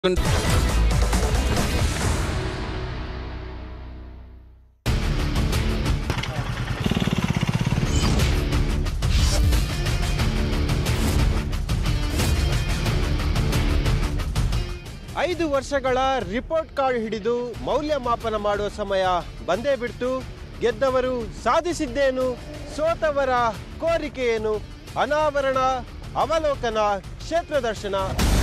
ಐದು ವರ್ಷಗಳ report card ಹಿಡಿದು ಮೌಲ್ಯಮಾಪನ ಮಾಡುವ ಸಮಯ ಬಂದೇ ಬಿಡ್ತು ಗೆದ್ದವರು ಸಾಧಿಸಿದ್ದೇನು ಸೋತವರ ಕೋರಿಕೆ ಏನು ಅನಾವರಣ ಅವಲೋಕನ ಕ್ಷೇತ್ರ ದರ್ಶನ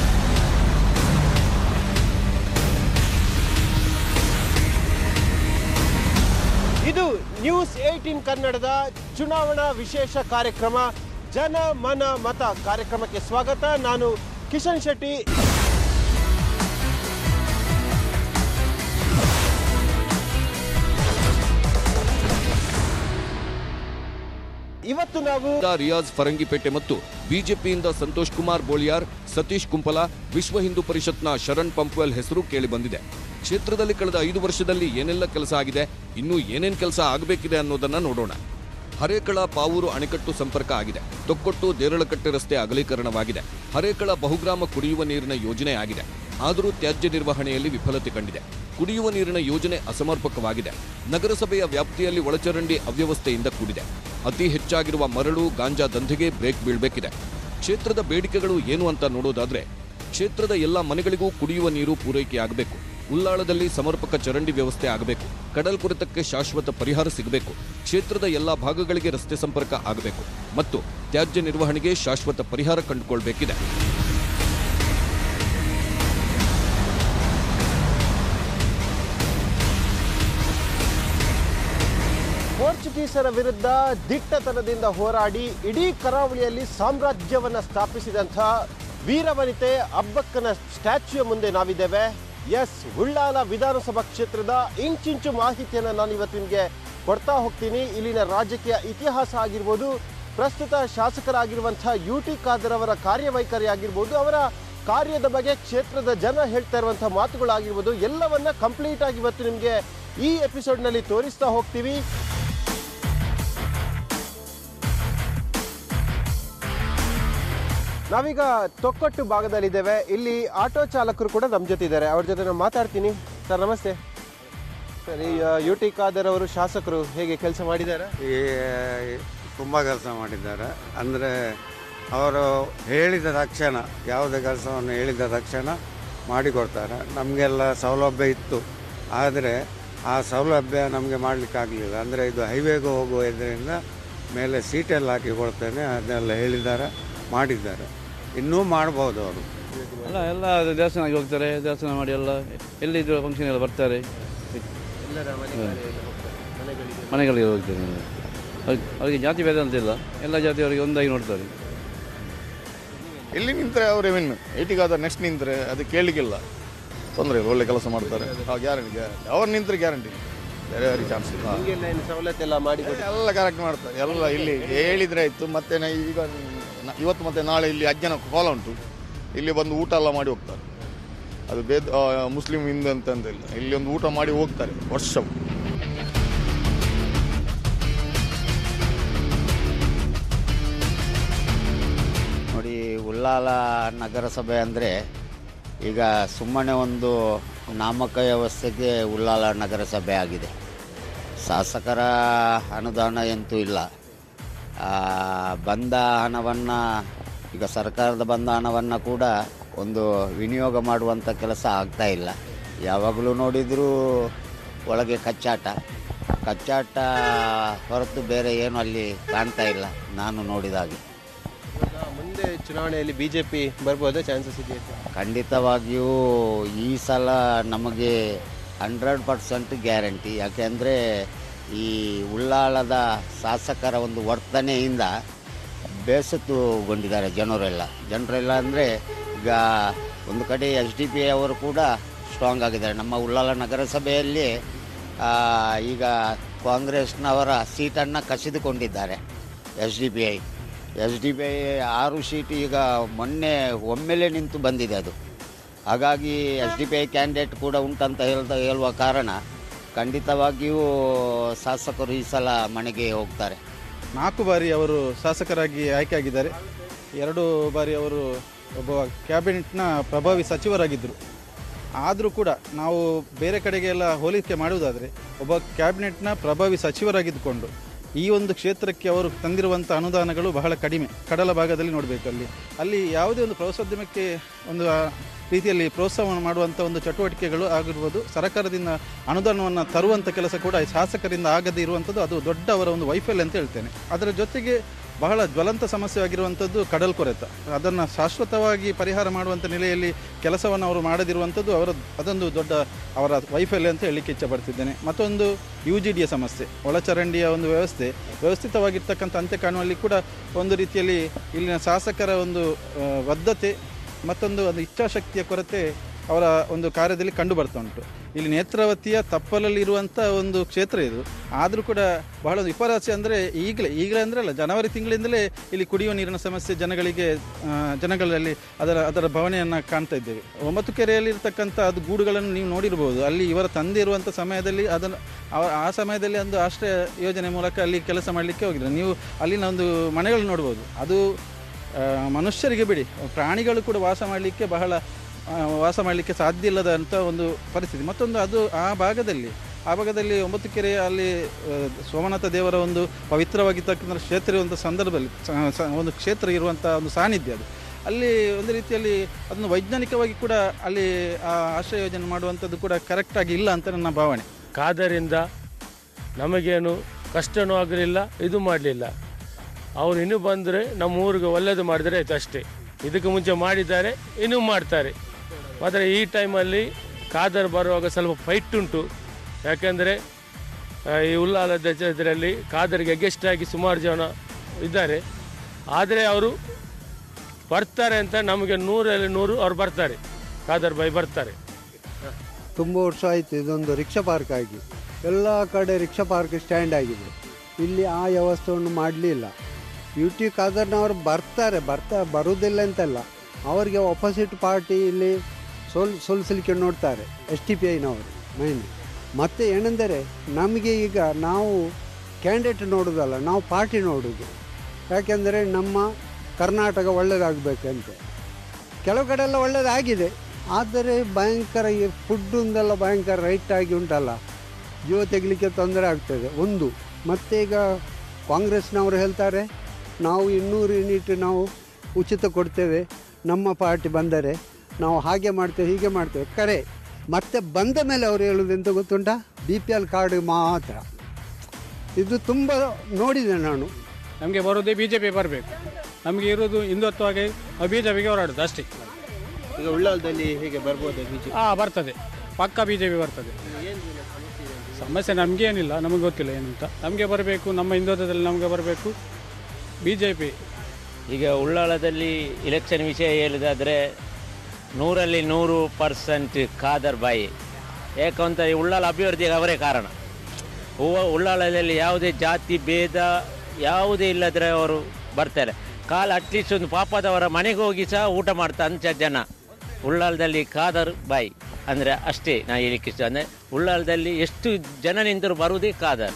ಇದು ನ್ಯೂಸ್ ಏಟೀನ್ ಕನ್ನಡದ ಚುನಾವಣಾ ವಿಶೇಷ ಕಾರ್ಯಕ್ರಮ ಜನ ಮನ ಮತ ಕಾರ್ಯಕ್ರಮಕ್ಕೆ ಸ್ವಾಗತ ನಾನು ಕಿಶನ್ ಶೆಟ್ಟಿ ಇವತ್ತು ನಾವು ದ ರಿಯಾಜ್ ಫರಂಗಿಪೇಟೆ ಮತ್ತು ಬಿಜೆಪಿಯಿಂದ ಸಂತೋಷ್ ಕುಮಾರ್ ಬೋಳಿಯಾರ್ ಸತೀಶ್ ಕುಂಪಲ ವಿಶ್ವ ಹಿಂದೂ ಪರಿಷತ್ನ ಶರಣ್ ಪಂಪ್ವೆಲ್ ಹೆಸರು ಕೇಳಿ ಬಂದಿದೆ ಕ್ಷೇತ್ರದಲ್ಲಿ ಕಳೆದ ಐದು ವರ್ಷದಲ್ಲಿ ಏನೆಲ್ಲ ಕೆಲಸ ಆಗಿದೆ ಇನ್ನೂ ಏನೇನ್ ಕೆಲಸ ಆಗಬೇಕಿದೆ ಅನ್ನೋದನ್ನ ನೋಡೋಣ ಹರೇಕಳ ಪಾವೂರು ಅಣೆಕಟ್ಟು ಸಂಪರ್ಕ ಆಗಿದೆ ತೊಕ್ಕೊಟ್ಟು ದೇರಳಕಟ್ಟೆ ರಸ್ತೆ ಅಗಲೀಕರಣವಾಗಿದೆ ಹರೇಕಳ ಬಹುಗ್ರಾಮ ಕುಡಿಯುವ ನೀರಿನ ಯೋಜನೆ ಆಗಿದೆ ಆದರೂ ತ್ಯಾಜ್ಯ ನಿರ್ವಹಣೆಯಲ್ಲಿ ವಿಫಲತೆ ಕಂಡಿದೆ ಕುಡಿಯುವ ನೀರಿನ ಯೋಜನೆ ಅಸಮರ್ಪಕವಾಗಿದೆ ನಗರಸಭೆಯ ವ್ಯಾಪ್ತಿಯಲ್ಲಿ ಒಳಚರಂಡಿ ಅವ್ಯವಸ್ಥೆಯಿಂದ ಕೂಡಿದೆ ಅತಿ ಹೆಚ್ಚಾಗಿರುವ ಮರಳು ಗಾಂಜಾ ದಂಧೆಗೆ ಬ್ರೇಕ್ ಬೀಳ್ಬೇಕಿದೆ ಕ್ಷೇತ್ರದ ಬೇಡಿಕೆಗಳು ಏನು ಅಂತ ನೋಡೋದಾದ್ರೆ ಕ್ಷೇತ್ರದ ಎಲ್ಲ ಮನೆಗಳಿಗೂ ಕುಡಿಯುವ ನೀರು ಪೂರೈಕೆಯಾಗಬೇಕು ಉಲ್ಲಾಳದಲ್ಲಿ ಸಮರ್ಪಕ ಚರಂಡಿ ವ್ಯವಸ್ಥೆ ಆಗಬೇಕು ಕಡಲ್ಕೊರೆತಕ್ಕೆ ಶಾಶ್ವತ ಪರಿಹಾರ ಸಿಗಬೇಕು ಕ್ಷೇತ್ರದ ಎಲ್ಲ ಭಾಗಗಳಿಗೆ ರಸ್ತೆ ಸಂಪರ್ಕ ಆಗಬೇಕು ಮತ್ತು ತ್ಯಾಜ್ಯ ನಿರ್ವಹಣೆಗೆ ಶಾಶ್ವತ ಪರಿಹಾರ ಕಂಡುಕೊಳ್ಬೇಕಿದೆ ಪೋರ್ಚುಗೀಸರ ವಿರುದ್ಧ ದಿಟ್ಟತನದಿಂದ ಹೋರಾಡಿ ಇಡೀ ಕರಾವಳಿಯಲ್ಲಿ ಸಾಮ್ರಾಜ್ಯವನ್ನ ಸ್ಥಾಪಿಸಿದಂಥ ವೀರವನಿತೆ ಅಬ್ಬಕ್ಕನ ಸ್ಟ್ಯಾಚ್ಯೂ ಮುಂದೆ ನಾವಿದ್ದೇವೆ ಎಸ್ ಉಳ್ಳಾಲ ವಿಧಾನಸಭಾ ಕ್ಷೇತ್ರದ ಇಂಚಿಂಚು ಮಾಹಿತಿಯನ್ನು ನಾನು ಇವತ್ತು ನಿಮಗೆ ಕೊಡ್ತಾ ಹೋಗ್ತೀನಿ ಇಲ್ಲಿನ ರಾಜಕೀಯ ಇತಿಹಾಸ ಆಗಿರ್ಬೋದು ಪ್ರಸ್ತುತ ಶಾಸಕರಾಗಿರುವಂಥ ಯು ಟಿ ಖಾದರ್ ಅವರ ಕಾರ್ಯವೈಖರಿ ಆಗಿರ್ಬೋದು ಅವರ ಕಾರ್ಯದ ಬಗ್ಗೆ ಕ್ಷೇತ್ರದ ಜನ ಹೇಳ್ತಾ ಇರುವಂಥ ಮಾತುಗಳಾಗಿರ್ಬೋದು ಎಲ್ಲವನ್ನ ಕಂಪ್ಲೀಟ್ ಆಗಿ ಇವತ್ತು ನಿಮಗೆ ಈ ಎಪಿಸೋಡ್ನಲ್ಲಿ ತೋರಿಸ್ತಾ ಹೋಗ್ತೀವಿ ನಾವೀಗ ತೊಕ್ಕೊಟ್ಟು ಭಾಗದಲ್ಲಿದ್ದೇವೆ ಇಲ್ಲಿ ಆಟೋ ಚಾಲಕರು ಕೂಡ ನಮ್ಮ ಜೊತೆ ಇದ್ದಾರೆ ಅವ್ರ ಜೊತೆ ನಾನು ಮಾತಾಡ್ತೀನಿ ಸರ್ ನಮಸ್ತೆ ಸರ್ ಈ ಯು ಟಿ ಖಾದರ್ ಅವರು ಶಾಸಕರು ಹೇಗೆ ಕೆಲಸ ಮಾಡಿದ್ದಾರೆ ಈ ತುಂಬ ಕೆಲಸ ಮಾಡಿದ್ದಾರೆ ಅಂದರೆ ಅವರು ಹೇಳಿದ ತಕ್ಷಣ ಯಾವುದೇ ಕೆಲಸವನ್ನು ಹೇಳಿದ ತಕ್ಷಣ ಮಾಡಿಕೊಡ್ತಾರೆ ನಮಗೆಲ್ಲ ಸೌಲಭ್ಯ ಇತ್ತು ಆದರೆ ಆ ಸೌಲಭ್ಯ ನಮಗೆ ಮಾಡಲಿಕ್ಕಾಗಲಿಲ್ಲ ಅಂದರೆ ಇದು ಹೈವೇಗೆ ಹೋಗುವ ಇದರಿಂದ ಮೇಲೆ ಸೀಟೆಲ್ಲ ಹಾಕಿ ಕೊಡ್ತೇನೆ ಅದನ್ನೆಲ್ಲ ಹೇಳಿದ್ದಾರೆ ಮಾಡಿದ್ದಾರೆ ಇನ್ನೂ ಮಾಡ್ಬೋದು ಅವರು ಅಲ್ಲ ಎಲ್ಲ ಅದು ದೇವಸ್ಥಾನಕ್ಕೆ ಹೋಗ್ತಾರೆ ದೇವಸ್ಥಾನ ಮಾಡಿ ಎಲ್ಲ ಎಲ್ಲಿದ್ರು ಫಂಕ್ಷನ್ ಎಲ್ಲ ಬರ್ತಾರೆ ಮನೆಗಳಿಗೆ ಹೋಗ್ತಾರೆ ಅವ್ರಿಗೆ ಅವರಿಗೆ ಜಾತಿ ಭೇದ ಅಂತಿಲ್ಲ ಎಲ್ಲ ಜಾತಿಯವರಿಗೆ ಒಂದಾಗಿ ನೋಡ್ತಾರೆ ಎಲ್ಲಿ ನಿಂತರೆ ಅವರೇ ವಿನ್ ಏಟಿಗಾದ ನೆಕ್ಸ್ಟ್ ನಿಂತರೆ ಅದು ಕೇಳಲಿಕ್ಕಿಲ್ಲ ತೊಂದರೆ ಇಲ್ಲ ಒಳ್ಳೆ ಕೆಲಸ ಮಾಡ್ತಾರೆ ಗ್ಯಾರಂಟಿ ಗ್ಯಾರಂಟಿ ಅವ್ರು ನಿಂತರೆ ಗ್ಯಾರಂಟಿ ಬೇರೆ ಯಾರಿಗೆ ಚಾನ್ಸ್ ಇಲ್ಲ ಹಿಂಗೆಲ್ಲ ಏನು ಸವಲತ್ತು ಎಲ್ಲ ಮಾಡಿ ಎಲ್ಲ ಕರೆಕ್ಟ್ ಮಾಡ್ತಾರೆ ಎಲ್ಲ ಇಲ್ಲಿ ಹೇಳಿದ್ರೆ ಆಯಿತು ಮತ್ತೆ ನಾ ಈಗ ನ- ಇವತ್ತು ಮತ್ತೆ ನಾಳೆ ಇಲ್ಲಿ ಅಜ್ಜನ ಕೋಲ ಉಂಟು ಇಲ್ಲಿ ಬಂದು ಊಟ ಎಲ್ಲ ಮಾಡಿ ಹೋಗ್ತಾರೆ ಅದು ಬೇದ ಆ, ಮುಸ್ಲಿಂ ಹಿಂದೂ ಅಂತ ಇಲ್ಲ ಇಲ್ಲಿ ಒಂದು ಊಟ ಮಾಡಿ ಹೋಗ್ತಾರೆ ವರ್ಷವು ನೋಡಿ ಉಲ್ಲಾಲ ನಗರಸಭೆ ಅಂದರೆ ಈಗ ಸುಮ್ಮನೆ ಒಂದು ನಾಮಕ ವ್ಯವಸ್ಥೆಗೆ ಉಲ್ಲಾಲ ನಗರಸಭೆ ಆಗಿದೆ ಶಾಸಕರ ಅನುದಾನ ಎಂತೂ ಇಲ್ಲ ಆ, ಬಂದ ಹಣವನ್ನು ಈಗ ಸರ್ಕಾರದ ಬಂದ ಹಣವನ್ನು ಕೂಡ ಒಂದು ವಿನಿಯೋಗ ಮಾಡುವಂಥ ಕೆಲಸ ಆಗ್ತಾ ಇಲ್ಲ ಯಾವಾಗಲೂ ನೋಡಿದರೂ ಒಳಗೆ ಕಚ್ಚಾಟ ಕಚ್ಚಾಟ ಹೊರತು ಬೇರೆ ಏನು ಅಲ್ಲಿ ಕಾಣ್ತಾ ಇಲ್ಲ ನಾನು ನೋಡಿದ ಹಾಗೆ ಮುಂದೆ ಚುನಾವಣೆಯಲ್ಲಿ ಬಿಜೆಪಿ ಬರ್ಬೋದಾ ಚಾನ್ಸಸ್ ಇದೆಯಾ ಸರ್? ಖಂಡಿತವಾಗಿಯೂ ಈ ಸಲ ನಮಗೆ ಹಂಡ್ರೆಡ್ ಪರ್ಸೆಂಟ್ ಗ್ಯಾರಂಟಿ ಯಾಕೆಂದರೆ ಈ ಉಳ್ಳಾಳದ ಶಾಸಕರ ಒಂದು ವರ್ತನೆಯಿಂದ ಬೇಸತ್ತುಗೊಂಡಿದ್ದಾರೆ ಜನರೆಲ್ಲ ಜನರೆಲ್ಲ ಅಂದರೆ ಈಗ ಒಂದು ಕಡೆ ಎಸ್ ಡಿ ಪಿ ಅವರು ಕೂಡ ಸ್ಟ್ರಾಂಗ್ ಆಗಿದ್ದಾರೆ ನಮ್ಮ ಉಳ್ಳಾಲ ನಗರಸಭೆಯಲ್ಲಿ ಆ, ಈಗ ಕಾಂಗ್ರೆಸ್ನವರ ಸೀಟನ್ನು ಕಸಿದುಕೊಂಡಿದ್ದಾರೆ S D P I S D P I ಆರು ಸೀಟ್ ಈಗ ಮೊನ್ನೆ ಒಮ್ಮೆಲೆ ನಿಂತು ಬಂದಿದೆ ಅದು ಹಾಗಾಗಿ S D P I candidate ಕೂಡ ಉಂಟಂತ ಹೇಳ್ತಾ ಹೇಳುವ ಕಾರಣ ಖಂಡಿತವಾಗಿಯೂ ಶಾಸಕರು ಈ ಸಲ ಮನೆಗೆ ಹೋಗ್ತಾರೆ ನಾಲ್ಕು ಬಾರಿ ಅವರು ಶಾಸಕರಾಗಿ ಆಯ್ಕೆಯಾಗಿದ್ದಾರೆ ಎರಡು ಬಾರಿ ಅವರು ಒಬ್ಬ ಕ್ಯಾಬಿನೆಟ್ನ ಪ್ರಭಾವಿ ಸಚಿವರಾಗಿದ್ದರು ಆದರೂ ಕೂಡ ನಾವು ಬೇರೆ ಕಡೆಗೆಲ್ಲ ಹೋಲಿಕೆ ಮಾಡುವುದಾದರೆ ಒಬ್ಬ ಕ್ಯಾಬಿನೆಟ್ನ ಪ್ರಭಾವಿ ಸಚಿವರಾಗಿದ್ದುಕೊಂಡು ಈ ಒಂದು ಕ್ಷೇತ್ರಕ್ಕೆ ಅವರು ತಂದಿರುವಂಥ ಅನುದಾನಗಳು ಬಹಳ ಕಡಿಮೆ ಕಡಲ ಭಾಗದಲ್ಲಿ ನೋಡಬೇಕು ಅಲ್ಲಿ ಅಲ್ಲಿ ಯಾವುದೇ ಒಂದು ಪ್ರವಾಸೋದ್ಯಮಕ್ಕೆ ಒಂದು ಆ ರೀತಿಯಲ್ಲಿ ಪ್ರೋತ್ಸಾಹವನ್ನು ಮಾಡುವಂಥ ಒಂದು ಚಟುವಟಿಕೆಗಳು ಆಗಿರ್ಬೋದು ಸರ್ಕಾರದಿಂದ ಅನುದಾನವನ್ನು ತರುವಂಥ ಕೆಲಸ ಕೂಡ ಈ ಶಾಸಕರಿಂದ ಆಗದೇ ಇರುವಂಥದ್ದು ಅದು ದೊಡ್ಡ ಅವರ ಒಂದು ವೈಫಲ್ಯ ಅಂತ ಹೇಳ್ತೇನೆ ಅದರ ಜೊತೆಗೆ ಬಹಳ ಜ್ವಲಂತ ಸಮಸ್ಯೆ ಆಗಿರುವಂಥದ್ದು ಕಡಲ್ ಕೊರೆತ ಅದನ್ನು ಶಾಶ್ವತವಾಗಿ ಪರಿಹಾರ ಮಾಡುವಂಥ ನೆಲೆಯಲ್ಲಿ ಕೆಲಸವನ್ನು ಅವರು ಮಾಡದಿರುವಂಥದ್ದು ಅವರ ಅದೊಂದು ದೊಡ್ಡ ಅವರ ವೈಫಲ್ಯ ಅಂತ ಹೇಳಲಿಕ್ಕೆ ಇಚ್ಛಪಡ್ತಿದ್ದೇನೆ ಮತ್ತೊಂದು ಯು ಜಿ ಡಿಯ ಸಮಸ್ಯೆ ಒಳಚರಂಡಿಯ ಒಂದು ವ್ಯವಸ್ಥೆ ವ್ಯವಸ್ಥಿತವಾಗಿರ್ತಕ್ಕಂಥ ಅಂತ್ಯ ಕಾಣುವಲ್ಲಿ ಕೂಡ ಒಂದು ರೀತಿಯಲ್ಲಿ ಇಲ್ಲಿನ ಶಾಸಕರ ಒಂದು ಆ, ಬದ್ಧತೆ ಮತ್ತೊಂದು ಒಂದು ಇಚ್ಛಾಶಕ್ತಿಯ ಕೊರತೆ ಅವರ ಒಂದು ಕಾರ್ಯದಲ್ಲಿ ಕಂಡು ಬರ್ತಾ ಉಂಟು ಇಲ್ಲಿ ನೇತ್ರಾವತಿಯ ತಪ್ಪಲಲ್ಲಿ ಇರುವಂಥ ಒಂದು ಕ್ಷೇತ್ರ ಇದು ಆದರೂ ಕೂಡ ಬಹಳ ಒಂದು ವಿಪರಾಸೆ ಅಂದರೆ ಈಗಲೇ ಈಗಲೇ ಅಂದರೆ ಅಲ್ಲ ಜನವರಿ ತಿಂಗಳಿಂದಲೇ ಇಲ್ಲಿ ಕುಡಿಯುವ ನೀರಿನ ಸಮಸ್ಯೆ ಜನಗಳಿಗೆ ಆ, ಜನಗಳಲ್ಲಿ ಅದರ ಅದರ ಭಾವನೆಯನ್ನು ಕಾಣ್ತಾ ಇದ್ದೇವೆ ಒಂಬತ್ತು ಕೆರೆಯಲ್ಲಿ ಇರ್ತಕ್ಕಂಥ ಅದು ಗೂಡುಗಳನ್ನು ನೀವು ನೋಡಿರ್ಬೋದು ಅಲ್ಲಿ ಇವರ ತಂದೆ ಇರುವಂಥ ಸಮಯದಲ್ಲಿ ಅದನ್ನು ಅವ ಆ ಸಮಯದಲ್ಲಿ ಒಂದು ಆಶ್ರಯ ಯೋಜನೆ ಮೂಲಕ ಅಲ್ಲಿ ಕೆಲಸ ಮಾಡಲಿಕ್ಕೆ ಹೋಗಿದ್ರು ನೀವು ಅಲ್ಲಿನ ಒಂದು ಮನೆಗಳು ನೋಡ್ಬೋದು ಅದು ಆ, ಮನುಷ್ಯರಿಗೆ ಬಿಡಿ ಪ್ರಾಣಿಗಳು ಕೂಡ ವಾಸ ಮಾಡಲಿಕ್ಕೆ ಬಹಳ ಆ, ವಾಸ ಮಾಡಲಿಕ್ಕೆ ಸಾಧ್ಯ ಇಲ್ಲದಂಥ ಒಂದು ಪರಿಸ್ಥಿತಿ ಮತ್ತೊಂದು ಅದು ಆ ಭಾಗದಲ್ಲಿ ಆ ಭಾಗದಲ್ಲಿ ಒಂಬತ್ತು ಕೆರೆ ಅಲ್ಲಿ ಆ, ಸೋಮನಾಥ ದೇವರ ಒಂದು ಪವಿತ್ರವಾಗಿರ್ತಕ್ಕಂಥ ಕ್ಷೇತ್ರ ಇರುವಂಥ ಸಂದರ್ಭದಲ್ಲಿ ಸ- ಸ- ಒಂದು ಕ್ಷೇತ್ರ ಇರುವಂಥ ಒಂದು ಸಾನ್ನಿಧ್ಯ ಅದು ಅಲ್ಲಿ ಒಂದು ರೀತಿಯಲ್ಲಿ ಅದನ್ನು ವೈಜ್ಞಾನಿಕವಾಗಿ ಕೂಡ ಅಲ್ಲಿ ಆ ಆಶ್ರಯ ಯೋಜನೆ ಮಾಡುವಂಥದ್ದು ಕೂಡ ಕರೆಕ್ಟಾಗಿ ಇಲ್ಲ ಅಂತ ನನ್ನ ಭಾವನೆ ಕಾದರಿಂದ ನಮಗೇನು ಕಷ್ಟನೂ ಆಗಲಿಲ್ಲ ಇದು ಮಾಡಲಿಲ್ಲ ಅವ್ರು ಇನ್ನೂ ಬಂದರೆ ನಮ್ಮ ಊರಿಗೆ ಒಳ್ಳೆಯದು ಮಾಡಿದರೆ ಆಯ್ತು ಅಷ್ಟೇ ಇದಕ್ಕೆ ಮುಂಚೆ ಮಾಡಿದ್ದಾರೆ ಇನ್ನೂ ಮಾಡ್ತಾರೆ ಮಾತ್ರ ಈ ಟೈಮಲ್ಲಿ ಕಾದರ್ ಬರುವಾಗ ಸ್ವಲ್ಪ ಫೈಟ್ ಉಂಟು ಯಾಕೆಂದರೆ ಈ ಉಲ್ಲಾಲದ ಇದರಲ್ಲಿ ಕಾದರ್ಗೆ ಅಗೇಸ್ಟ್ ಆಗಿ ಸುಮಾರು ಜನ ಇದ್ದಾರೆ ಆದರೆ ಅವರು ಬರ್ತಾರೆ ಅಂತ ನಮಗೆ ನೂರಲ್ಲಿ ನೂರು ಅವ್ರು ಬರ್ತಾರೆ ಕಾದರ್ ಬಾಯಿ ಬರ್ತಾರೆ ತುಂಬ ವರ್ಷ ಆಯಿತು ಇದೊಂದು ರಿಕ್ಷಾ ಪಾರ್ಕ್ ಆಗಿ ಎಲ್ಲ ಕಡೆ ರಿಕ್ಷಾ ಪಾರ್ಕ್ ಸ್ಟ್ಯಾಂಡ್ ಆಗಿದೆ ಇಲ್ಲಿ ಆ ವ್ಯವಸ್ಥೆಯನ್ನು ಮಾಡಲಿಲ್ಲ ಯು ಟಿ ಖಾದರ್ನವರು ಬರ್ತಾರೆ ಬರ್ತಾ ಬರುವುದಿಲ್ಲ ಅಂತಲ್ಲ ಅವರಿಗೆ ಅಪೋಸಿಟ್ ಪಾರ್ಟಿ ಇಲ್ಲಿ ಸೋಲ್ ಸೋಲಿಸಲಿಕ್ಕೆ ನೋಡ್ತಾರೆ ಎಸ್ ಟಿ ಪಿ ಐನವರು ಮೈನ್ ಮತ್ತು ಏನೆಂದರೆ ನಮಗೆ ಈಗ ನಾವು ಕ್ಯಾಂಡಿಡೇಟ್ ನೋಡೋದಲ್ಲ ನಾವು ಪಾರ್ಟಿ ನೋಡೋದು ಯಾಕೆಂದರೆ ನಮ್ಮ ಕರ್ನಾಟಕ ಒಳ್ಳೆಯದಾಗಬೇಕಂತೆ ಕೆಲವು ಕಡೆ ಎಲ್ಲ ಒಳ್ಳೆಯದಾಗಿದೆ ಆದರೆ ಭಯಂಕರ ಈ ಫುಡ್ಡಿಂದೆಲ್ಲ ಭಯಂಕರ ರೈಟ್ ಆಗಿ ಉಂಟಲ್ಲ ಜೀವ ತೆಗಲಿಕ್ಕೆ ತೊಂದರೆ ಆಗ್ತದೆ ಒಂದು ಮತ್ತೆ ಈಗ ಕಾಂಗ್ರೆಸ್ನವರು ಹೇಳ್ತಾರೆ ನಾವು ಇನ್ನೂರು ಯೂನಿಟ್ ನಾವು ಉಚಿತ ಕೊಡ್ತೇವೆ ನಮ್ಮ ಪಾರ್ಟಿ ಬಂದರೆ ನಾವು ಹಾಗೆ ಮಾಡ್ತೇವೆ ಹೀಗೆ ಮಾಡ್ತೇವೆ ಕರೆ ಮತ್ತೆ ಬಂದ ಮೇಲೆ ಅವರು ಹೇಳೋದು ಎಂತ ಗೊತ್ತುಂಟಾ ಬಿ ಪಿ ಎಲ್ ಕಾರ್ಡ್ ಮಾತ್ರ ಇದು ತುಂಬ ನೋಡಿದೆ ನಾನು ನಮಗೆ ಬರೋದೇ ಬಿ ಜೆ ಪಿ ಬರಬೇಕು ನಮಗೆ ಇರೋದು ಹಿಂದುತ್ವವಾಗಿ ಬಿ ಜೆ ಪಿಗೆ ಹೋರಾಡೋದು ಅಷ್ಟೇ ಈಗ ಉಳ್ಳಾಲದಲ್ಲಿ ಹೇಗೆ ಬರ್ಬೋದು ಬಿಜೆಪಿ ಹಾಂ ಬರ್ತದೆ ಪಕ್ಕ ಬಿ ಜೆ ಪಿ ಬರ್ತದೆ ಸಮಸ್ಯೆ ನಮಗೇನಿಲ್ಲ ನಮಗೆ ಗೊತ್ತಿಲ್ಲ ಏನಂತ ನಮಗೆ ಬರಬೇಕು ನಮ್ಮ ಹಿಂದುತ್ವದಲ್ಲಿ ನಮಗೆ ಬರಬೇಕು ಬಿ ಜೆ ಪಿ ಈಗ ಉಳ್ಳಾಳದಲ್ಲಿ ಇಲೆಕ್ಷನ್ ವಿಷಯ ಹೇಳುವುದಾದರೆ ನೂರಲ್ಲಿ ನೂರು ಪರ್ಸೆಂಟ್ ಖಾದರ್ ಬಾಯಿ ಯಾಕಂತ ಈ ಉಳ್ಳಾಲ ಅಭಿವೃದ್ಧಿಗೆ ಅವರೇ ಕಾರಣ ಹೂವ ಉಳ್ಳಾಳದಲ್ಲಿ ಯಾವುದೇ ಜಾತಿ ಭೇದ ಯಾವುದೇ ಇಲ್ಲದ್ರೆ ಅವರು ಬರ್ತಾರೆ ಕಾಲ ಅಟ್ಲೀಸ್ಟ್ ಒಂದು ಪಾಪದವರ ಮನೆಗೆ ಹೋಗಿ ಸಹ ಊಟ ಮಾಡ್ತಾ ಅಂಚ ಜನ ಉಳ್ಳಾಲದಲ್ಲಿ ಖಾದರ್ ಬಾಯಿ ಅಂದರೆ ಅಷ್ಟೇ ನಾ ಹೇಳಿಕ್ಕೆ ಇಷ್ಟ ಅಂದರೆ ಉಳ್ಳಾಲದಲ್ಲಿ ಎಷ್ಟು ಜನ ನಿಂತರೂ ಬರುವುದೇ ಖಾದರ್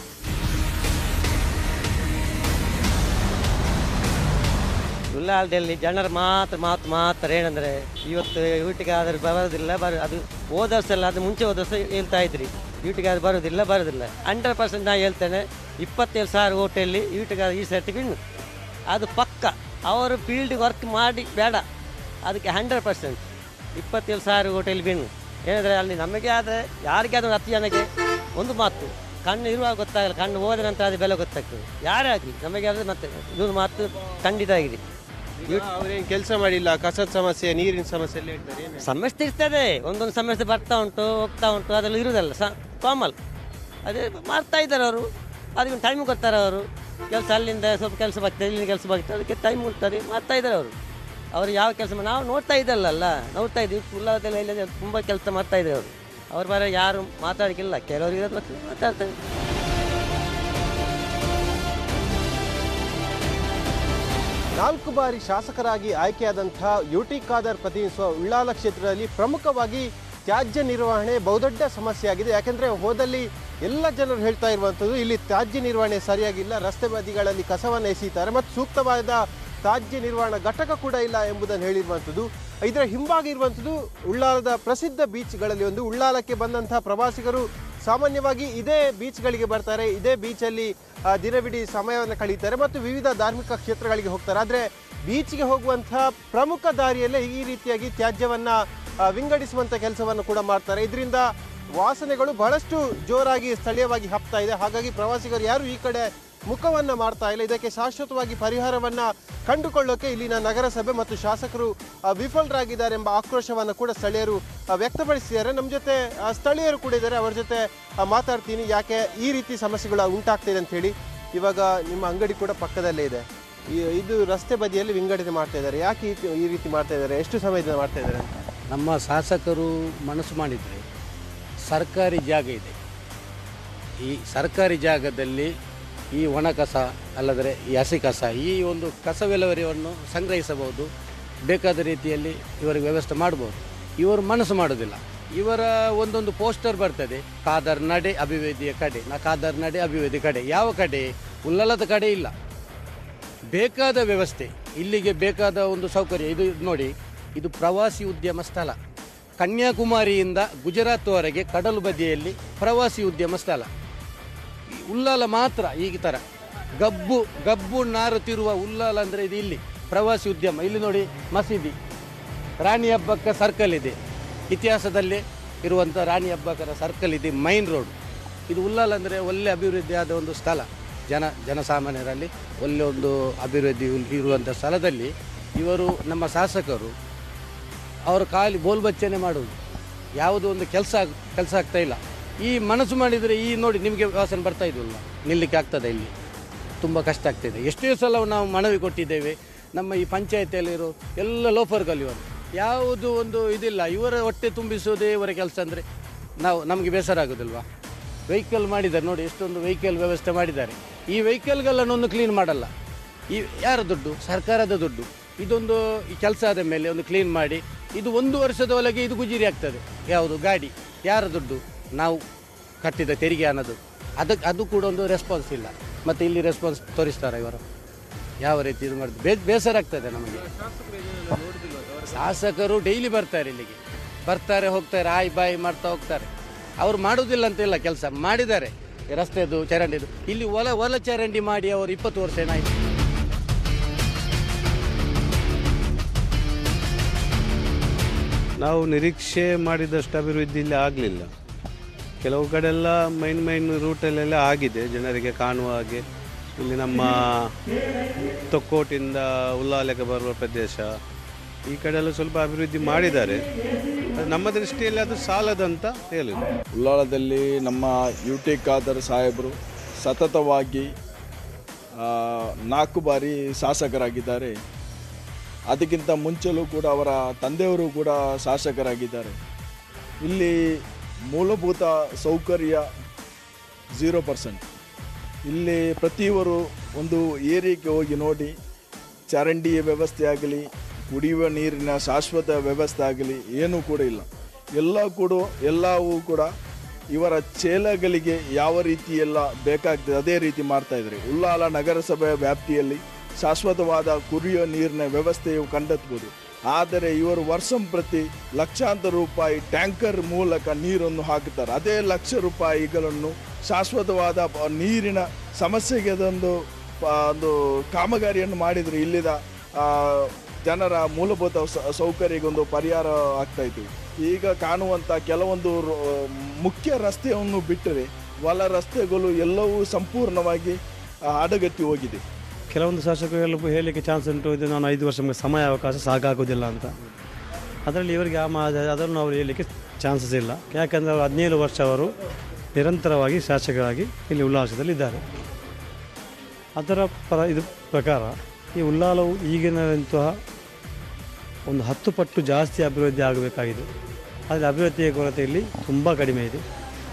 ಉಲ್ಲಾಳದಲ್ಲಿ ಜನರು ಮಾತ್ರ ಮಾತು ಮಾತ್ರ ಏನಂದರೆ ಇವತ್ತು ಊಟಿಗೆ ಆದ್ರೆ ಬರೋದಿಲ್ಲ ಬರ ಅದು ಹೋದ ವರ್ಷ ಎಲ್ಲ ಅದು ಮುಂಚೆ ಹೋದ ವರ್ಷ ಹೇಳ್ತಾ ಇದ್ರಿ ಯೂಟಿಗೆ ಆದ್ರೆ ಬರೋದಿಲ್ಲ ಬರೋದಿಲ್ಲ ಹಂಡ್ರೆಡ್ ಪರ್ಸೆಂಟ್ ನಾನು ಹೇಳ್ತೇನೆ ಇಪ್ಪತ್ತೇಳು ಸಾವಿರ ಓಟಲ್ಲಿ ಯೂಟಿಗೆ ಈ ಸರ್ತಿ ವಿನ್ ಅದು ಪಕ್ಕ ಅವರು ಫೀಲ್ಡ್ ವರ್ಕ್ ಮಾಡಿ ಬೇಡ ಅದಕ್ಕೆ ಹಂಡ್ರೆಡ್ ಪರ್ಸೆಂಟ್ ಇಪ್ಪತ್ತೇಳು ಸಾವಿರ ಓಟಲ್ಲಿ ವಿನ್ ಏನಂದರೆ ಅಲ್ಲಿ ನಮಗೆ ಆದರೆ ಯಾರಿಗೆ ಆದರೂ ಹತ್ತು ಜನಕ್ಕೆ ಒಂದು ಮಾತು ಕಣ್ಣು ಇರುವಾಗ ಗೊತ್ತಾಗಲ್ಲ ಕಣ್ಣು ಹೋದ ನಂತರ ಅದು ಬೆಲೆ ಗೊತ್ತಾಗ್ತದೆ ಯಾರೇ ಆಗಲಿ ನಮಗೆ ಆದರೆ ಮತ್ತೆ ಇದು ಮಾತು ಖಂಡಿತ ಆಗಿದೆ ಅವ್ರೇನು ಕೆಲಸ ಮಾಡಿಲ್ಲ ಕಸದ ಸಮಸ್ಯೆ ನೀರಿನ ಸಮಸ್ಯೆ ಎಲ್ಲ ಹೇಳ್ತಾರೆ ಏನು? ಸಮಸ್ಯೆ ಇರ್ತದೆ ಒಂದೊಂದು ಸಮಸ್ಯೆ ಬರ್ತಾ ಉಂಟು ಹೋಗ್ತಾ ಉಂಟು ಅದೆಲ್ಲ ಇರುವುದಲ್ಲ ಸ ಕಾಮಲ್ ಅದೇ ಮಾಡ್ತಾ ಇದ್ದಾರೆ ಅವರು ಅದಕ್ಕೆ ಟೈಮ್ ಕೊಡ್ತಾರೆ ಅವರು ಕೆಲಸ ಅಲ್ಲಿಂದ ಸ್ವಲ್ಪ ಕೆಲಸ ಬರ್ತದೆ ಇಲ್ಲಿಂದ ಕೆಲಸ ಬರ್ತದೆ ಅದಕ್ಕೆ ಟೈಮ್ ಕೊಡ್ತಾರೆ ಮಾಡ್ತಾ ಇದ್ದಾರೆ ಅವರು ಅವರು ಯಾವ ಕೆಲಸ ನಾವು ನೋಡ್ತಾ ಇದ್ದಲ್ಲ ನೋಡ್ತಾ ಇದ್ದೀವಿ ಉಲ್ಲಾಸದಲ್ಲಿ ಇಲ್ಲಿ ತುಂಬ ಕೆಲಸ ಮಾಡ್ತಾ ಇದ್ದಾರೆ ಅವರು ಅವ್ರ ಬರ ಯಾರು ಮಾತಾಡೋಕ್ಕಿಲ್ಲ ಕೆಲವರು ಇರೋದು ಮತ್ತೆ ಮಾತಾಡ್ತಾರೆ ನಾಲ್ಕು ಬಾರಿ ಶಾಸಕರಾಗಿ ಆಯ್ಕೆಯಾದಂಥ ಯು ಟಿ ಖಾದರ್ ಪ್ರತಿನಿಧಿಸುವ ಉಳ್ಳಾಲ ಕ್ಷೇತ್ರದಲ್ಲಿ ಪ್ರಮುಖವಾಗಿ ತ್ಯಾಜ್ಯ ನಿರ್ವಹಣೆ ಬಹುದೊಡ್ಡ ಸಮಸ್ಯೆಯಾಗಿದೆ ಯಾಕೆಂದರೆ ಹೋದಲ್ಲಿ ಎಲ್ಲ ಜನರು ಹೇಳ್ತಾ ಇರುವಂಥದ್ದು ಇಲ್ಲಿ ತ್ಯಾಜ್ಯ ನಿರ್ವಹಣೆ ಸರಿಯಾಗಿಲ್ಲ ರಸ್ತೆ ಬದಿಗಳಲ್ಲಿ ಕಸವನ್ನು ಎಸೀತಾರೆ ಮತ್ತು ಸೂಕ್ತವಾದ ತ್ಯಾಜ್ಯ ನಿರ್ವಹಣಾ ಘಟಕ ಕೂಡ ಇಲ್ಲ ಎಂಬುದನ್ನು ಹೇಳಿರುವಂಥದ್ದು ಇದರ ಹಿಂಭಾಗ ಇರುವಂಥದ್ದು ಉಳ್ಳಾಲದ ಪ್ರಸಿದ್ಧ ಬೀಚ್ಗಳಲ್ಲಿ ಒಂದು ಉಳ್ಳಾಲಕ್ಕೆ ಬಂದಂತಹ ಪ್ರವಾಸಿಗರು ಸಾಮಾನ್ಯವಾಗಿ ಇದೇ ಬೀಚ್ಗಳಿಗೆ ಬರ್ತಾರೆ ಇದೇ ಬೀಚಲ್ಲಿ ಆ, ದಿನವಿಡೀ ಸಮಯವನ್ನು ಕಳೀತಾರೆ ಮತ್ತು ವಿವಿಧ ಧಾರ್ಮಿಕ ಕ್ಷೇತ್ರಗಳಿಗೆ ಹೋಗ್ತಾರೆ ಆದರೆ ಬೀಚ್ಗೆ ಹೋಗುವಂತಹ ಪ್ರಮುಖ ದಾರಿಯಲ್ಲೇ ಈ ರೀತಿಯಾಗಿ ತ್ಯಾಜ್ಯವನ್ನು ವಿಂಗಡಿಸುವಂಥ ಕೆಲಸವನ್ನು ಕೂಡ ಮಾಡ್ತಾರೆ ಇದರಿಂದ ವಾಸನೆಗಳು ಬಹಳಷ್ಟು ಜೋರಾಗಿ ಸ್ಥಳೀಯವಾಗಿ ಹಬ್ತಾ ಇದೆ ಹಾಗಾಗಿ ಪ್ರವಾಸಿಗರು ಯಾರು ಈ ಕಡೆ ಮುಖವನ್ನ ಮಾಡ್ತಾ ಇಲ್ಲ ಇದಕ್ಕೆ ಶಾಶ್ವತವಾಗಿ ಪರಿಹಾರವನ್ನ ಕಂಡುಕೊಳ್ಳೋಕೆ ಇಲ್ಲಿನ ನಗರಸಭೆ ಮತ್ತು ಶಾಸಕರು ಆ, ವಿಫಲರಾಗಿದ್ದಾರೆ ಎಂಬ ಆಕ್ರೋಶವನ್ನು ಕೂಡ ಸ್ಥಳೀಯರು ಆ, ವ್ಯಕ್ತಪಡಿಸಿದ್ದಾರೆ ನಮ್ಮ ಜೊತೆ ಆ, ಸ್ಥಳೀಯರು ಕೂಡ ಇದ್ದಾರೆ ಅವರ ಜೊತೆ ಆ, ಮಾತಾಡ್ತೀನಿ ಯಾಕೆ ಈ ರೀತಿ ಸಮಸ್ಯೆಗಳು ಉಂಟಾಗ್ತಿದೆ ಅಂತ ಹೇಳಿ ಇವಾಗ ನಿಮ್ಮ ಅಂಗಡಿ ಕೂಡ ಪಕ್ಕದಲ್ಲೇ ಇದೆ ಈ- ಇದು ರಸ್ತೆ ಬದಿಯಲ್ಲಿ ವಿಂಗಡಣೆ ಮಾಡ್ತಾ ಇದ್ದಾರೆ ಯಾಕೆ ಈ ಈ ರೀತಿ ಮಾಡ್ತಾ ಇದ್ದಾರೆ ಎಷ್ಟು ಸಮಯದಿಂದ ಮಾಡ್ತಾ ಇದ್ದಾರೆ ಅಂತ ನಮ್ಮ ಶಾಸಕರು ಮನಸ್ಸು ಮಾಡಿದರೆ ಸರ್ಕಾರಿ ಜಾಗ ಇದೆ ಈ ಸರ್ಕಾರಿ ಜಾಗದಲ್ಲಿ ಈ ಒಣ ಕಸ ಅಲ್ಲದ್ರೆ ಈ ಹಸಿ ಕಸ ಈ ಒಂದು ಕಸ ವಿಲೇವಾರಿಯನ್ನು ಸಂಗ್ರಹಿಸಬಹುದು ಬೇಕಾದ ರೀತಿಯಲ್ಲಿ ಇವರಿಗೆ ವ್ಯವಸ್ಥೆ ಮಾಡ್ಬೋದು ಇವರು ಮನಸ್ಸು ಮಾಡೋದಿಲ್ಲ ಇವರ ಒಂದೊಂದು ಪೋಸ್ಟರ್ ಬರ್ತದೆ ಕಾದರ್ ನಡೆ ಅಭಿವೃದ್ಧಿಯ ಕಡೆ ನಾ ಕಾದರ್ ನಡೆ ಅಭಿವೃದ್ಧಿ ಕಡೆ ಯಾವ ಕಡೆ ಉಲ್ಲಲದ ಕಡೆ ಇಲ್ಲ ಬೇಕಾದ ವ್ಯವಸ್ಥೆ ಇಲ್ಲಿಗೆ ಬೇಕಾದ ಒಂದು ಸೌಕರ್ಯ ಇದು ನೋಡಿ ಇದು ಪ್ರವಾಸಿ ಉದ್ಯಮ ಸ್ಥಳ ಕನ್ಯಾಕುಮಾರಿಯಿಂದ ಗುಜರಾತ್ವರೆಗೆ ಕಡಲು ಬದಿಯಲ್ಲಿ ಪ್ರವಾಸಿ ಉದ್ಯಮ ಸ್ಥಳ ಈ ಉಲ್ಲಾಲ ಮಾತ್ರ ಈ ಥರ ಗಬ್ಬು ಗಬ್ಬು ನಾರುತ್ತಿರುವ ಉಲ್ಲಾಲ ಅಂದರೆ ಇದು ಇಲ್ಲಿ ಪ್ರವಾಸಿ ಉದ್ಯಮ ಇಲ್ಲಿ ನೋಡಿ ಮಸೀದಿ ರಾಣಿ ಹಬ್ಬಕ್ಕ ಸರ್ಕಲ್ ಇದೆ ಇತಿಹಾಸದಲ್ಲಿ ಇರುವಂಥ ರಾಣಿ ಹಬ್ಬಕ್ಕರ ಸರ್ಕಲ್ ಇದೆ ಮೈನ್ ರೋಡ್ ಇದು ಉಲ್ಲಾಲ ಅಂದರೆ ಒಳ್ಳೆ ಅಭಿವೃದ್ಧಿ ಆದ ಒಂದು ಸ್ಥಳ ಜನ ಜನಸಾಮಾನ್ಯರಲ್ಲಿ ಒಳ್ಳೆ ಒಂದು ಅಭಿವೃದ್ಧಿ ಉಲ್- ಇರುವಂಥ ಸ್ಥಳದಲ್ಲಿ ಇವರು ನಮ್ಮ ಶಾಸಕರು ಅವರು ಖಾಲಿ ಬೋಲ್ಬಚ್ಚನೆ ಮಾಡುವುದು ಯಾವುದೋ ಒಂದು ಕೆಲಸ ಕೆಲಸ ಆಗ್ತಾ ಇಲ್ಲ ಈ ಮನಸ್ಸು ಮಾಡಿದರೆ ಈ ನೋಡಿ ನಿಮಗೆ ವಾಸನೆ ಬರ್ತಾ ಇದ್ವಲ್ಲ ನಿಲ್ಲಕ್ಕೆ ಆಗ್ತದೆ ಇಲ್ಲಿ ತುಂಬ ಕಷ್ಟ ಆಗ್ತಿದೆ ಎಷ್ಟೇ ಸಲ ನಾವು ಮನವಿ ಕೊಟ್ಟಿದ್ದೇವೆ ನಮ್ಮ ಈ ಪಂಚಾಯತಿಯಲ್ಲಿರೋ ಎಲ್ಲ ಲೋಫರ್ಗಳು ಇವರು ಯಾವುದು ಒಂದು ಇದಿಲ್ಲ ಇವರ ಹೊಟ್ಟೆ ತುಂಬಿಸೋದೇ ಇವರ ಕೆಲಸ ಅಂದರೆ ನಾವು ನಮಗೆ ಬೇಸರ ಆಗೋದಿಲ್ವಾ ವೆಹಿಕಲ್ ಮಾಡಿದ್ದಾರೆ ನೋಡಿ ಎಷ್ಟೊಂದು ವೆಹಿಕಲ್ ವ್ಯವಸ್ಥೆ ಮಾಡಿದ್ದಾರೆ ಈ ವೆಹಿಕಲ್ಗಳನ್ನು ಕ್ಲೀನ್ ಮಾಡಲ್ಲ ಈ ಯಾರ ದುಡ್ಡು ಸರ್ಕಾರದ ದುಡ್ಡು ಇದೊಂದು ಈ ಕೆಲಸ ಆದ ಮೇಲೆ ಒಂದು ಕ್ಲೀನ್ ಮಾಡಿ ಇದು ಒಂದು ವರ್ಷದ ಒಳಗೆ ಇದು ಗುಜಿರಿ ಆಗ್ತದೆ ಯಾವುದು ಗಾಡಿ ಯಾರ ದುಡ್ಡು ನಾವು ಕಟ್ಟಿದ ತೆರಿಗೆ ಅನ್ನೋದು ಅದಕ್ಕೆ ಅದು ಕೂಡ ಒಂದು ರೆಸ್ಪಾನ್ಸ್ ಇಲ್ಲ ಮತ್ತು ಇಲ್ಲಿ ರೆಸ್ಪಾನ್ಸ್ ತೋರಿಸ್ತಾರೆ ಇವರು ಯಾವ ರೀತಿ ಇದು ಮಾಡಿದ್ರು ಬೇ ಬೇಸರ ಆಗ್ತದೆ ನಮಗೆ ಶಾಸಕರು ಡೈಲಿ ಬರ್ತಾರೆ ಇಲ್ಲಿಗೆ ಬರ್ತಾರೆ ಹೋಗ್ತಾರೆ ಆಯ್ ಬಾಯ್ ಮಾಡ್ತಾ ಹೋಗ್ತಾರೆ ಅವ್ರು ಮಾಡೋದಿಲ್ಲ ಅಂತಿಲ್ಲ ಕೆಲಸ ಮಾಡಿದ್ದಾರೆ ರಸ್ತೆದು ಚರಂಡಿದು ಇಲ್ಲಿ ಒಲ ಒಲ ಚರಂಡಿ ಮಾಡಿ ಅವರು ಇಪ್ಪತ್ತು ವರ್ಷ ಏನಾಯ್ತು ನಾವು ನಿರೀಕ್ಷೆ ಮಾಡಿದಷ್ಟು ಅಭಿವೃದ್ಧಿ ಇಲ್ಲಿ ಆಗಲಿಲ್ಲ ಕೆಲವು ಕಡೆ ಎಲ್ಲ ಮೈನ್ ಮೈನ್ ರೂಟಲ್ಲೆಲ್ಲ ಆಗಿದೆ ಜನರಿಗೆ ಕಾಣುವ ಹಾಗೆ ಇಲ್ಲಿ ನಮ್ಮ ತೊಕ್ಕೋಟಿಂದ ಉಲ್ಲಾಲೆಗೆ ಬರುವ ಪ್ರದೇಶ ಈ ಕಡೆ ಎಲ್ಲ ಸ್ವಲ್ಪ ಅಭಿವೃದ್ಧಿ ಮಾಡಿದ್ದಾರೆ ಅದು ನಮ್ಮ ದೃಷ್ಟಿಯಲ್ಲಿ ಅದು ಸಾಲದಂತ ಹೇಳುದು ಉಳ್ಳಾಳದಲ್ಲಿ ನಮ್ಮ ಯು ಟಿ ಖಾದರ್ ಸಾಹೇಬರು ಸತತವಾಗಿ ಆ, ನಾಲ್ಕು ಬಾರಿ ಶಾಸಕರಾಗಿದ್ದಾರೆ ಅದಕ್ಕಿಂತ ಮುಂಚೆಲೂ ಕೂಡ ಅವರ ತಂದೆಯವರು ಕೂಡ ಶಾಸಕರಾಗಿದ್ದಾರೆ ಇಲ್ಲಿ ಮೂಲಭೂತ ಸೌಕರ್ಯ ಝೀರೋ ಪರ್ಸೆಂಟ್ ಇಲ್ಲಿ ಪ್ರತಿಯವರು ಒಂದು ಏರಿಯಾಗೆ ಹೋಗಿ ನೋಡಿ ಚರಂಡಿಯ ವ್ಯವಸ್ಥೆ ಆಗಲಿ ಕುಡಿಯುವ ನೀರಿನ ಶಾಶ್ವತ ವ್ಯವಸ್ಥೆ ಆಗಲಿ ಏನೂ ಕೂಡ ಇಲ್ಲ ಎಲ್ಲ ಕೂಡ ಎಲ್ಲವೂ ಕೂಡ ಇವರ ಚೇಲಗಳಿಗೆ ಯಾವ ರೀತಿ ಎಲ್ಲ ಬೇಕಾಗ್ತದೆ ಅದೇ ರೀತಿ ಮಾಡ್ತಾ ಇದ್ದಾರೆ ಉಳ್ಳಾಲ ನಗರಸಭೆಯ ವ್ಯಾಪ್ತಿಯಲ್ಲಿ ಶಾಶ್ವತವಾದ ಕುಡಿಯುವ ನೀರಿನ ವ್ಯವಸ್ಥೆಯು ಕಂಡೆತ್ಬೋದು ಆದರೆ ಇವರು ವರ್ಷಂಪ್ರತಿ ಲಕ್ಷಾಂತರ ರೂಪಾಯಿ ಟ್ಯಾಂಕರ್ ಮೂಲಕ ನೀರನ್ನು ಹಾಕುತ್ತಾರೆ ಅದೇ ಲಕ್ಷ ರೂಪಾಯಿಗಳನ್ನು ಶಾಶ್ವತವಾದ ಪ- ನೀರಿನ ಸಮಸ್ಯೆಗೆ ಅದೊಂದು ಪ- ಒಂದು ಕಾಮಗಾರಿಯನ್ನು ಮಾಡಿದರೆ ಇಲ್ಲಿದ ಆ, ಜನರ ಮೂಲಭೂತ ಸ- ಸೌಕರ್ಯಗೊಂದು ಪರಿಹಾರ ಆಗ್ತಾ ಇತ್ತು ಈಗ ಕಾಣುವಂಥ ಕೆಲವೊಂದು ರೋ- ಮುಖ್ಯ ರಸ್ತೆಯನ್ನು ಬಿಟ್ಟರೆ ಒಳ ರಸ್ತೆಗಳು ಎಲ್ಲವೂ ಸಂಪೂರ್ಣವಾಗಿ ಆ, ಹದಗೆಟ್ಟು ಹೋಗಿದೆ ಕೆಲವೊಂದು ಶಾಸಕರು ಹೇಳಲಿಕ್ಕೆ ಚಾನ್ಸ್ ಉಂಟು ಇದು ನಾನು ಐದು ವರ್ಷ ನಮಗೆ ಸಮಯ ಅವಕಾಶ ಸಾಕಾಗೋದಿಲ್ಲ ಅಂತ ಅದರಲ್ಲಿ ಇವರಿಗೆ ಆ ಮಾ ಅದನ್ನು ಅವರು ಹೇಳಲಿಕ್ಕೆ ಚಾನ್ಸಸ್ ಇಲ್ಲ ಯಾಕಂದರೆ ಅವರು ಹದಿನೇಳು ವರ್ಷ ಅವರು ನಿರಂತರವಾಗಿ ಶಾಸಕರಾಗಿ ಇಲ್ಲಿ ಉಲ್ಲಾಸದಲ್ಲಿ ಇದ್ದಾರೆ ಅದರ ಪರ ಇದು ಪ್ರಕಾರ ಈ ಉಲ್ಲಾಲವು ಈಗಿನಂತಹ ಒಂದು ಹತ್ತು ಪಟ್ಟು ಜಾಸ್ತಿ ಅಭಿವೃದ್ಧಿ ಆಗಬೇಕಾಗಿದೆ ಆದರೆ ಅಭಿವೃದ್ಧಿಯ ಕೊರತೆ ಇಲ್ಲಿ ತುಂಬ ಕಡಿಮೆ ಇದೆ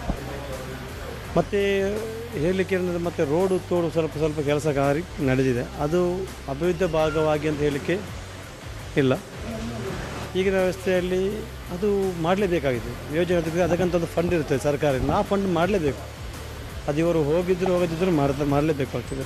ಮತ್ತು ಹೇಳಲಿಕ್ಕೆ ಏನಂದರೆ ಮತ್ತು ರೋಡು ತೋಡು ಸ್ವಲ್ಪ ಸ್ವಲ್ಪ ಕೆಲಸ ಕಾರ್ಯ ನಡೆದಿದೆ ಅದು ಅಭಿವೃದ್ಧಿ ಭಾಗವಾಗಿ ಅಂತ ಹೇಳಲಿಕ್ಕೆ ಇಲ್ಲ ಈಗಿನ ವ್ಯವಸ್ಥೆಯಲ್ಲಿ ಅದು ಮಾಡಲೇಬೇಕಾಗಿದೆ ಯೋಜನೆ ಅದಕ್ಕೆ ಅದಕ್ಕಂತ ಒಂದು ಫಂಡ್ ಇರ್ತದೆ ಸರ್ಕಾರದಿಂದ ಆ ಫಂಡ್ ಮಾಡಲೇಬೇಕು ಅದು ಇವರು ಹೋಗಿದ್ರು ಹೋಗದಿದ್ದರೂ ಮಾಡ್ತಾ ಮಾಡಲೇಬೇಕಾಗ್ತದೆ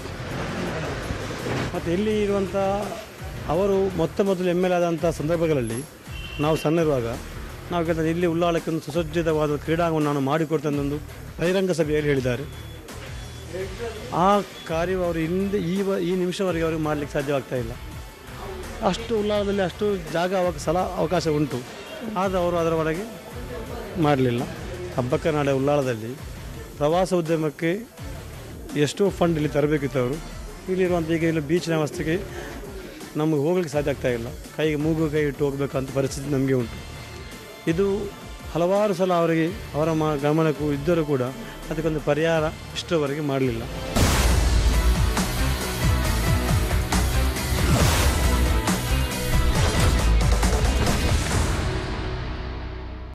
ಮತ್ತು ಇಲ್ಲಿ ಇರುವಂಥ ಅವರು ಮೊತ್ತ ಮೊದಲು ಎಮ್ ಎಲ್ ಆದಂಥ ಸಂದರ್ಭಗಳಲ್ಲಿ ನಾವು ಸಣ್ಣಿರುವಾಗ ನಾವು ಕೇಳ್ತಾರೆ ಇಲ್ಲಿ ಉಳ್ಳಾಳಕ್ಕೆ ಒಂದು ಸುಸಜ್ಜಿತವಾದ ಕ್ರೀಡಾಂಗಣ ನಾನು ಮಾಡಿಕೊಡ್ತೇನೆ ಎಂದು ಬಹಿರಂಗ ಸಭೆಯಲ್ಲಿ ಹೇಳಿದ್ದಾರೆ ಆ ಕಾರ್ಯ ಅವರು ಹಿಂದೆ ಈ ವ- ಈ ನಿಮಿಷವರೆಗೆ ಅವರಿಗೆ ಮಾಡಲಿಕ್ಕೆ ಸಾಧ್ಯವಾಗ್ತಾ ಇಲ್ಲ ಅಷ್ಟು ಉಲ್ಲಾಸದಲ್ಲಿ ಅಷ್ಟು ಜಾಗ ಅವ ಸ್ಥಳ ಅವಕಾಶ ಉಂಟು ಆದರೆ ಅವರು ಅದರ ಒಳಗೆ ಮಾಡಲಿಲ್ಲ ಹಬ್ಬಕ್ಕ ನಾಡೆ ಉಲ್ಲಾಳದಲ್ಲಿ ಪ್ರವಾಸ ಉದ್ಯಮಕ್ಕೆ ಎಷ್ಟೋ ಫಂಡ್ ಇಲ್ಲಿ ತರಬೇಕಿತ್ತು ಅವರು ಇಲ್ಲಿರುವಂಥ ಈಗ ಇಲ್ಲಿ ಬೀಚಿನ ವ್ಯವಸ್ಥೆಗೆ ನಮಗೆ ಹೋಗ್ಲಿಕ್ಕೆ ಸಾಧ್ಯ ಆಗ್ತಾ ಇಲ್ಲ ಕೈಗೆ ಮೂಗು ಕೈ ಇಟ್ಟು ಹೋಗಬೇಕಂತ ಪರಿಸ್ಥಿತಿ ನಮಗೆ ಉಂಟು ಇದು ಹಲವಾರು ಸಲ ಅವರಿಗೆ ಅವರ ಮ ಗಮನಕ್ಕೂ ಇದ್ದರೂ ಕೂಡ ಅದಕ್ಕೊಂದು ಪರಿಹಾರ ಇಷ್ಟರವರೆಗೆ ಮಾಡಲಿಲ್ಲ